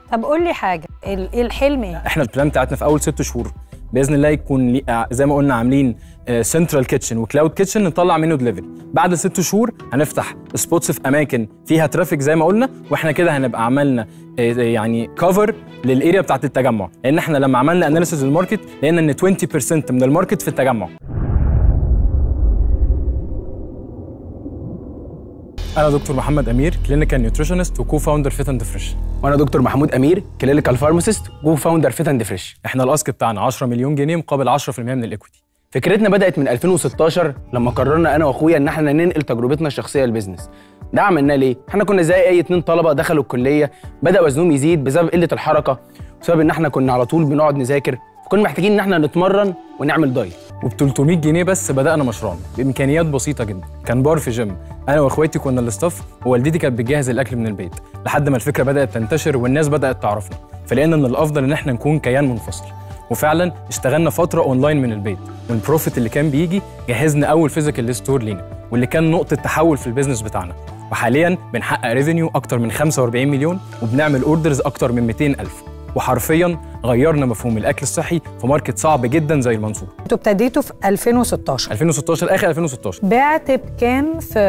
طب قول لي حاجه ال- ايه الحلم ايه احنا البلان بتاعتنا في اول ست شهور باذن الله يكون لي- آه، زي ما قلنا عاملين سنترال كيتشن وكلاود كيتشن نطلع منه دليفري بعد ست شهور هنفتح سبوتس في اماكن فيها ترافيك زي ما قلنا واحنا كده هنبقى عملنا آه، يعني كفر للاريا بتاعت التجمع لان احنا لما عملنا اناليسيز للماركت لقينا ان 20% من الماركت في التجمع انا دكتور محمد امير كلينيكال نيوتريشنست وكو فاوندر فيت اند فريش وانا دكتور محمود امير كلينيكال فارماسيست جو فاوندر فيت اند فريش احنا الاسك بتاعنا 10 مليون جنيه مقابل 10% من الايكويتي فكرتنا بدات من 2016 لما قررنا انا واخويا ان احنا ننقل تجربتنا الشخصيه للبيزنس ده عملناه ليه احنا كنا زي اي اتنين طلبه دخلوا الكليه بدا وزنهم يزيد بسبب قله الحركه بسبب ان احنا كنا على طول بنقعد نذاكر فكنا محتاجين ان احنا نتمرن ونعمل دايت وب 300 جنيه بس بدانا مشروعنا بامكانيات بسيطه جدا كان بار في جيم انا واخواتي كنا الاستاف ووالدتي كانت بتجهز الاكل من البيت لحد ما الفكره بدات تنتشر والناس بدات تعرفنا فلقينا ان الافضل ان احنا نكون كيان منفصل وفعلا اشتغلنا فتره اونلاين من البيت والبروفيت اللي كان بيجي جهزنا اول فيزيكال ستور لينا واللي كان نقطه تحول في البيزنس بتاعنا وحاليا بنحقق ريفينيو اكتر من 45 مليون وبنعمل اوردرز اكتر من 200 الف وحرفيا غيرنا مفهوم الاكل الصحي في ماركت صعب جدا زي المنصور انتوا ابتديتوا في 2016 2016 اخر 2016 بعت بكام في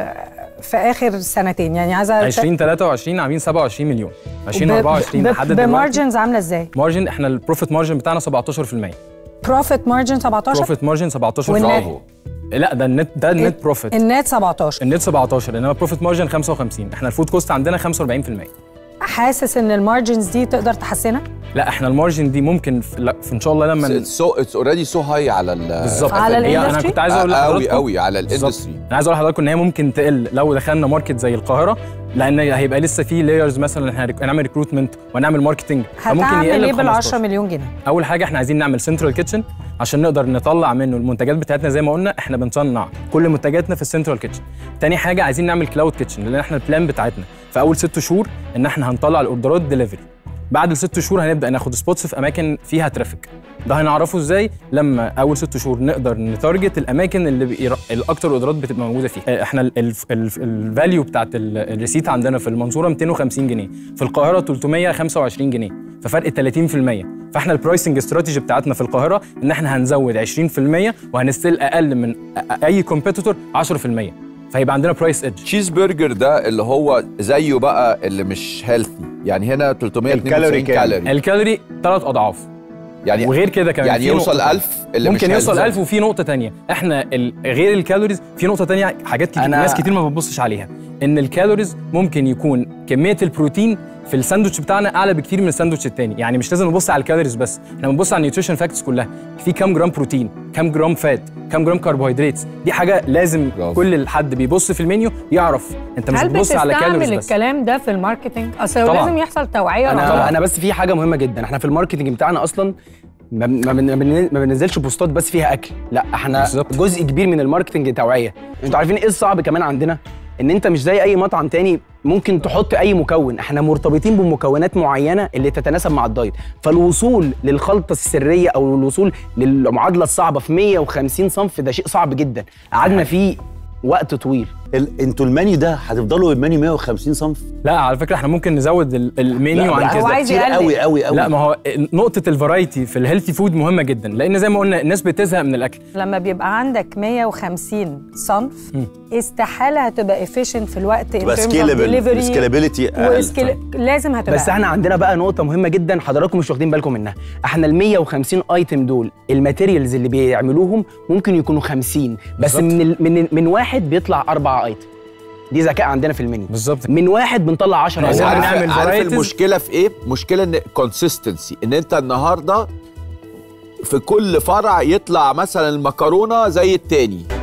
في اخر سنتين يعني عايزه 2023 عاملين 27 مليون 2024 لحد دلوقتي بمارجنز عامله ازاي؟ مارجن احنا البروفيت مارجن بتاعنا 17% بروفيت مارجن 17 بروفيت مارجن 17% والنت؟ لا ده النت ده النت بروفيت النت 17 النت 17 انما بروفيت مارجن 55 احنا الفود كوست عندنا 45% حاسس ان المارجنز دي تقدر تحسنها؟ لا احنا المارجن دي ممكن في, لا في ان شاء الله لما سو اتس اوريدي سو هاي على ال بالظبط على هي انا الاندستري؟ كنت عايز اقول قوي لحضراتكم قوي على بالظبط. الاندستري انا عايز اقول لحضراتكم ان هي ممكن تقل لو دخلنا ماركت زي القاهره لان هيبقى لسه في لايرز مثلا احنا هنعمل ريكروتمنت وهنعمل ماركتنج هتعمل ايه ب بال 10 15. مليون جنيه؟ اول حاجه احنا عايزين نعمل سنترال كيتشن عشان نقدر نطلع منه المنتجات بتاعتنا زي ما قلنا احنا بنصنع كل منتجاتنا في السنترال كيتشن تاني حاجه عايزين نعمل كلاود كيتشن لان احنا البلان بتاعتنا في اول ست شهور ان احنا هنطلع الاوردرات ديليفري بعد الست شهور هنبدا ناخد سبوتس في اماكن فيها ترافيك ده هنعرفه ازاي لما اول ست شهور نقدر نتارجت الاماكن اللي بي... الاكتر اوردرات بتبقى موجوده فيها اه، احنا الفاليو بتاعت ال- الريسيت عندنا في المنصوره 250 جنيه في القاهره 325 جنيه ففرق 30% فاحنا البرايسنج استراتيجي بتاعتنا في القاهره ان احنا هنزود 20% وهنستيل اقل من أ- اي كومبيتيتور 10% فهيبقى عندنا برايس ايدج تشيز برجر ده اللي هو زيه بقى اللي مش هيلثي يعني هنا 392 الكالوري كام؟ كالوري الكالوري ثلاث اضعاف يعني وغير كده كمان يعني في يوصل نقطة 1000 اللي ممكن مش يوصل healthy. 1000 وفي نقطة تانية احنا ال- غير الكالوريز في نقطة تانية حاجات كتير أنا- ناس كتير ما بتبصش عليها ان الكالوريز ممكن يكون كمية البروتين في الساندوتش بتاعنا اعلى بكتير من الساندوتش التاني يعني مش لازم نبص على الكالوريز بس احنا بنبص على النيوتريشن فاكتورز كلها في كام جرام بروتين كام جرام فات كام جرام كربوهيدرات دي حاجة لازم برافو. كل حد بيبص في المنيو يعرف انت مش هل بتبص على كالوريز بتستعمل بس الكلام ده في الماركتينج؟ اصل طبعاً. لازم يحصل توعيه انا طبعاً. انا بس في حاجه مهمه جدا احنا في الماركتنج بتاعنا اصلا ما بن- ما بن- ما بن- ما بننزلش بوستات بس فيها اكل لا احنا بالظبط. جزء كبير من الماركتنج توعيه انتوا عارفين ايه الصعب كمان عندنا ان انت مش زي اي مطعم تاني ممكن تحط اي مكون احنا مرتبطين بمكونات معينه اللي تتناسب مع الدايت فالوصول للخلطه السريه او الوصول للمعادله الصعبه في 150 صنف ده شيء صعب جدا قعدنا فيه وقت طويل ال- انتوا المنيو ده هتفضلوا المنيو 150 صنف لا على فكرة احنا ممكن نزود ال- المنيو عن بالعكس، كده هو ده عايز كتير يقلل. قوي قوي قوي لا ما هو نقطة الفرايتي في الهيلثي فود مهمة جدا لأن زي ما قلنا الناس بتزهق من الأكل لما بيبقى عندك 150 صنف استحاله هتبقى efficient في الوقت in تبقى terms of سكيلبل delivery سكيلابيلتي وسكيل لازم هتبقى بس احنا عندنا بقى نقطة مهمة جدا حضراتكم مش واخدين بالكم منها، احنا ال 150 ايتم دول الماتيريالز اللي بيعملوهم ممكن يكونوا 50 بس بالظبط. من ال من من واحد بيطلع أربعة ايتم. دي ذكاء عندنا في المنيو. بالظبط من واحد بنطلع 10 عايزين ايتم. عارف, نعمل عارف varieties. المشكله في ايه مشكله ان كونسيستنسي ان انت النهارده في كل فرع يطلع مثلا المكرونه زي التاني